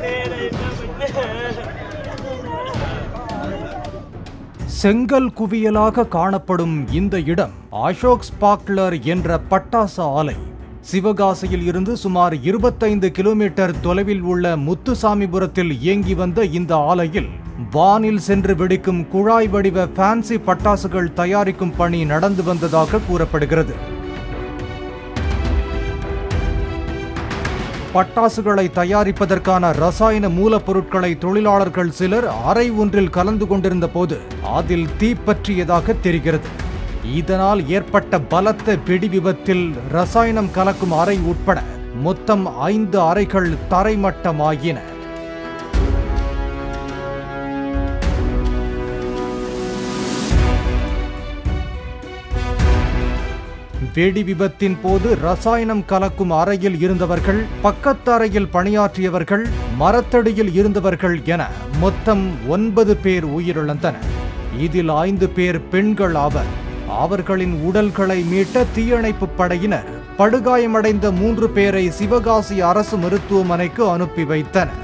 செங்கல் குவியலாக காணப்படும் இந்த இடம் அசோக் ஸ்பாக்லர் என்ற பட்டாசு ஆலை சிவகாசியில் இருந்து சுமார் இருபத்தைந்து கிலோமீட்டர் தொலைவில் உள்ள முத்துசாமிபுரத்தில் இயங்கி வந்த இந்த ஆலையில் வானில் சென்று வெடிக்கும் குழாய் வடிவ ஃபேன்சி பட்டாசுகள் தயாரிக்கும் பணி நடந்து வந்ததாக கூறப்படுகிறது பட்டாசுகளை தயாரிப்பதற்கான ரசாயன மூலப்பொருட்களை தொழிலாளர்கள் சிலர் அறை ஒன்றில் கலந்து கொண்டிருந்த போது அதில் தீப்பற்றியதாக தெரிகிறது இதனால் ஏற்பட்ட பலத்த வெடி விபத்தில் ரசாயனம் கலக்கும் அறை உட்பட மொத்தம் ஐந்து அறைகள் தரைமட்டமாகின வெடி விபத்தின் போது ரசாயனம் கலக்கும் அறையில் இருந்தவர்கள் பக்கத்து அறையில் பணியாற்றியவர்கள் மரத்தடியில் இருந்தவர்கள் என மொத்தம் ஒன்பது பேர் உயிரிழந்தனர் இதில் ஐந்து பேர் பெண்கள் ஆவர் அவர்களின் உடல்களை மீட்ட தீயணைப்பு படையினர் படுகாயமடைந்த மூன்று பேரை சிவகாசி அரசு மருத்துவமனைக்கு அனுப்பி வைத்தனர்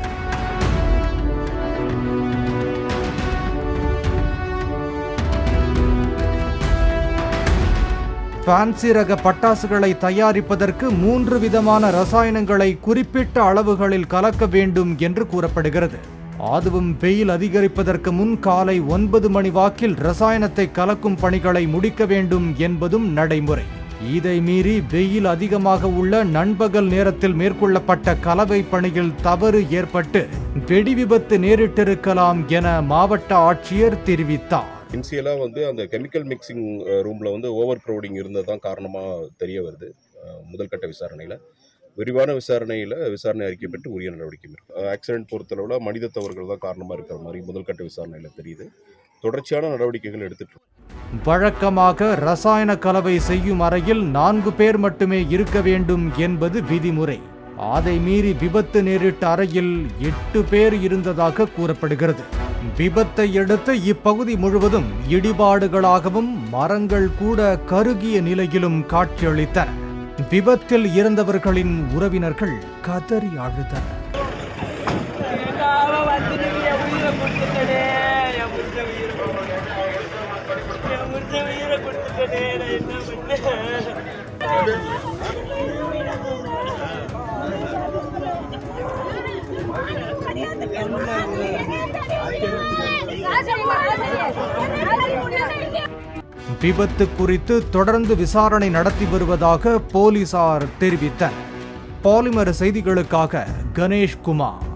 ஃபேன்சி ரக பட்டாசுகளை தயாரிப்பதற்கு மூன்று விதமான ரசாயனங்களை குறிப்பிட்ட அளவுகளில் கலக்க வேண்டும் என்று கூறப்படுகிறது அதுவும் வெயில் அதிகரிப்பதற்கு முன் காலை ஒன்பது மணி வாக்கில் ரசாயனத்தை கலக்கும் பணிகளை முடிக்க வேண்டும் என்பதும் நடைமுறை இதை மீறி வெயில் அதிகமாக உள்ள நண்பகல் நேரத்தில் மேற்கொள்ளப்பட்ட கலவை பணியில் தவறு ஏற்பட்டு வெடி விபத்து நேரிட்டிருக்கலாம் என மாவட்ட ஆட்சியர் தெரிவித்தார் இன்சியலாக வந்து அந்த கெமிக்கல் மிக்சிங் ரூமில் வந்து ஓவர் க்ரௌடிங் இருந்தது தான் காரணமாக தெரிய வருது அஹ், முதல்கட்ட விசாரணையில் விரிவான விசாரணையில் விசாரணை அறிக்கை பெற்று உரிய நடவடிக்கை மேற்கொள்ளும் ஆக்சிடென்ட் பொறுத்தளவில் மனித தவறுகள் தான் காரணமாக இருக்கிற மாதிரி முதல்கட்ட விசாரணையில் தெரியுது தொடர்ச்சியான நடவடிக்கைகள் எடுத்துட்டு இருக்கோம். வழக்கமாக ரசாயன கலவை செய்யும் அறையில் நான்கு பேர் மட்டுமே இருக்க வேண்டும் என்பது விதிமுறை அதை மீறி விபத்து நேரிட்ட அறையில் எட்டு பேர் இருந்ததாக கூறப்படுகிறது விபத்தை அடுத்து இப்பகுதி முழுவதும் இடிபாடுகளாகவும் மரங்கள் கூட கருகிய நிலையிலும் காட்சியளித்தன விபத்தில் இறந்தவர்களின் உறவினர்கள் கதறி அழுதனர் அவன் வந்துட்டு என் உயிரை கொடுத்துட்டனே என் புருஷன் உயிரை கொடுத்துட்டனே என் புருஷன் உயிரை கொடுத்துட்டனே நான் என்ன பண்ணேன் விபத்து குறித்து தொடர்ந்து விசாரணை நடத்தி வருவதாக போலீசார் தெரிவித்தனர் பாலிமர் செய்திகளுக்காக கணேஷ் குமார்